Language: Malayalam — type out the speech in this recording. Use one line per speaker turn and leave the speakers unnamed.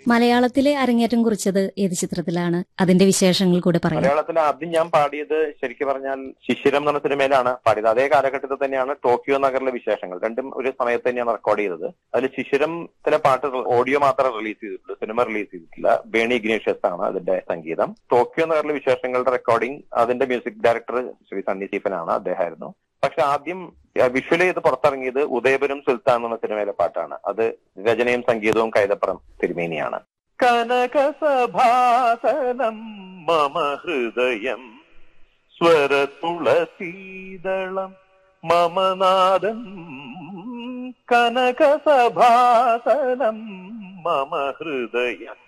മലയാളത്തിലെ അരങ്ങേറ്റം കുറിച്ചത് ഏത് ചിത്രത്തിലാണ് അതിന്റെ വിശേഷങ്ങൾ കൂടെ പറയാം
മലയാളത്തിൽ ആദ്യം ഞാൻ പാടിയത് ശരിക്കും പറഞ്ഞാൽ ശിശിരം എന്ന് പറഞ്ഞ സിനിമയിലാണ് പാടിയത് അതേ കാലഘട്ടത്തിൽ തന്നെയാണ് ടോക്കിയോ നഗറിലെ വിശേഷങ്ങൾ രണ്ടും ഒരു സമയത്ത് തന്നെയാണ് റെക്കോർഡ് ചെയ്തത് അതിൽ ശിശിരത്തിലെ പാട്ട് ഓഡിയോ മാത്രമേ റിലീസ് ചെയ്തിട്ടുള്ളൂ സിനിമ റിലീസ് ചെയ്തിട്ടില്ല ബേണി ഇഗ്നേഷ്യസ് ആണ് അതിന്റെ സംഗീതം ടോക്കിയോ നഗറിലെ വിശേഷങ്ങളുടെ റെക്കോർഡിംഗ് അതിന്റെ മ്യൂസിക് ഡയറക്ടർ ശ്രീ സണ്ണി സ്റ്റീഫനാണ് അദ്ദേഹമായിരുന്നു പക്ഷെ ആദ്യം വിഷ്വൽ ചെയ്ത് പുറത്തിറങ്ങിയത് ഉദയപുരം സുൽത്താൻ എന്ന സിനിമയിലെ പാട്ടാണ് അത് രചനയും സംഗീതവും കൈതപ്പുറം തിരുമേനിയാണ് കനകസഭാസനം മമ ഹൃദയം സ്വരതുളസീതളം മമ നാദം കനകസഭാസനം മമ ഹൃദയം